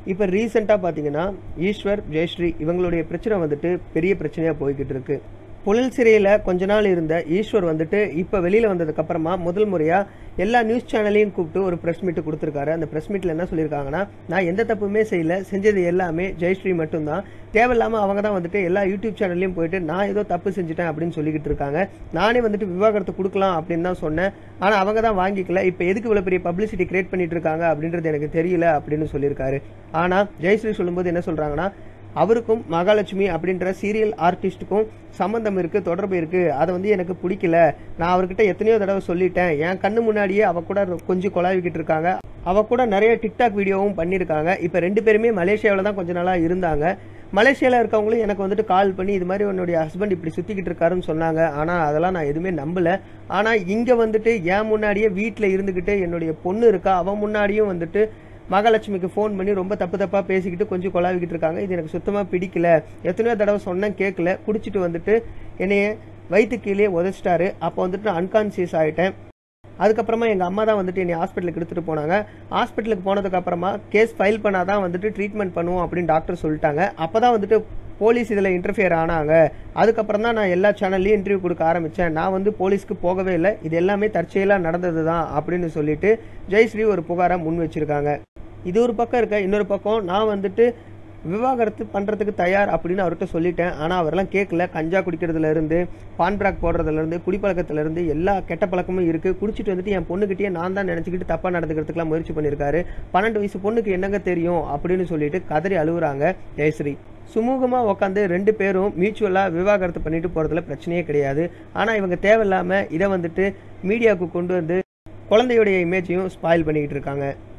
இப்போ ரீசெண்டாக பார்த்தீங்கன்னா ஈஸ்வர் ஜெயஸ்ரீ இவங்களுடைய பிரச்சனை வந்துட்டு பெரிய பிரச்சனையாக போய்கிட்டு இருக்கு புழல் சிறையில் கொஞ்ச நாள் இருந்த ஈஸ்வர் வந்துட்டு இப்போ வெளியில் வந்ததுக்கப்புறமா முதல் முறையாக எல்லா நியூஸ் சேனலையும் கூப்பிட்டு ஒரு ப்ரெஸ் மீட்டு கொடுத்துருக்காரு அந்த ப்ரெஸ் மீட்டில் என்ன சொல்லியிருக்காங்கன்னா நான் எந்த தப்புமே செய்யல செஞ்சது எல்லாமே ஜெயஸ்ரீ மட்டும்தான் தேவையில்லாமல் அவங்க தான் வந்துட்டு எல்லா யூடியூப் சேனல்லையும் போயிட்டு நான் ஏதோ தப்பு செஞ்சுட்டேன் அப்படின்னு சொல்லிக்கிட்டு இருக்காங்க நானே வந்துட்டு விவாகரத்து கொடுக்கலாம் அப்படின்னு தான் சொன்னேன் ஆனால் அவங்க தான் வாங்கிக்கல இப்போ எதுக்கு இவ்வளோ பெரிய பப்ளிசிட்டி கிரியேட் பண்ணிட்டு இருக்காங்க அப்படின்றது எனக்கு தெரியல அப்படின்னு சொல்லியிருக்காரு ஆனால் ஜெயஸ்ரீ சொல்லும்போது என்ன சொல்கிறாங்கன்னா அவருக்கும் மகாலட்சுமி அப்படின்ற சீரியல் ஆர்டிஸ்ட்டுக்கும் சம்மந்தம் இருக்கு தொடர்பு இருக்கு அதை வந்து எனக்கு பிடிக்கல நான் அவர்கிட்ட எத்தனையோ தடவை சொல்லிட்டேன் என் கண்ணு முன்னாடியே அவ கூட கொஞ்சம் கொலாவிக்கிட்டு இருக்காங்க அவ கூட நிறைய டிக்டாக் வீடியோவும் பண்ணியிருக்காங்க இப்போ ரெண்டு பேருமே மலேசியாவில் தான் கொஞ்ச நாளாக இருந்தாங்க மலேசியாவில் இருக்கவங்களும் எனக்கு வந்துட்டு கால் பண்ணி இது மாதிரி உன்னுடைய ஹஸ்பண்ட் இப்படி சுற்றிக்கிட்டு இருக்காருன்னு சொன்னாங்க ஆனால் அதெல்லாம் நான் எதுவுமே நம்பல ஆனால் இங்கே வந்துட்டு என் முன்னாடியே வீட்டில் இருந்துக்கிட்டு என்னுடைய பொண்ணு இருக்கா அவன் முன்னாடியும் வந்துட்டு மகாலட்சுமிக்கு ஃபோன் பண்ணி ரொம்ப தப்பு தப்பாக பேசிக்கிட்டு கொஞ்சம் கொலாவிக்கிட்டு இருக்காங்க இது எனக்கு சுத்தமாக பிடிக்கல எத்தனையோ தடவை சொன்னேன் கேட்கல குடிச்சிட்டு வந்துட்டு என்னைய வயிற்று கீழே உதச்சிட்டாரு அப்போ வந்துட்டு நான் அன்கான்சியஸ் ஆகிட்டேன் அதுக்கப்புறமா எங்கள் அம்மா தான் வந்துட்டு என்னை ஹாஸ்பிட்டலுக்கு எடுத்துகிட்டு போனாங்க ஹாஸ்பிட்டலுக்கு போனதுக்கு அப்புறமா கேஸ் ஃபைல் பண்ணாதான் வந்துட்டு ட்ரீட்மெண்ட் பண்ணுவோம் அப்படின்னு டாக்டர் சொல்லிட்டாங்க அப்போ தான் வந்துட்டு போலீஸ் இதில் இன்டர்ஃபியர் ஆனாங்க அதுக்கப்புறம் தான் நான் எல்லா சேனல்லையும் இன்டர்வியூ கொடுக்க ஆரம்பித்தேன் நான் வந்து போலீஸ்க்கு போகவே இல்லை இது எல்லாமே தற்செயலாக நடந்தது தான் அப்படின்னு சொல்லிட்டு ஜெயஸ்ரீ ஒரு புகாரை முன் வச்சிருக்காங்க இது ஒரு பக்கம் இருக்க இன்னொரு பக்கம் நான் வந்துட்டு விவாகரத்து பண்ணுறதுக்கு தயார் அப்படின்னு அவர்கிட்ட சொல்லிட்டேன் ஆனால் அவரெல்லாம் கேட்கல கஞ்சா குடிக்கிறதுல இருந்து பான் பிராக் போடுறதுல இருந்து குடிப்பழக்கத்துல இருந்து எல்லா கெட்ட பழக்கமும் இருக்கு குடிச்சிட்டு வந்துட்டு என் பொண்ணுகிட்டயே நான் தான் நினச்சிக்கிட்டு தப்பாக நடந்துக்கிறதுக்குலாம் முயற்சி பண்ணியிருக்காரு பன்னெண்டு வயசு பொண்ணுக்கு என்னங்க தெரியும் அப்படின்னு சொல்லிட்டு கதறி அழுகுறாங்க ஜெயஸ்ரீ சுமூகமாக உட்காந்து ரெண்டு பேரும் மியூச்சுவலாக விவாகரத்து பண்ணிட்டு போகிறதுல பிரச்சனையே கிடையாது ஆனால் இவங்க தேவையில்லாமல் இதை வந்துட்டு மீடியாவுக்கு கொண்டு வந்து குழந்தையுடைய இமேஜையும் ஸ்பாயில் பண்ணிக்கிட்டு இருக்காங்க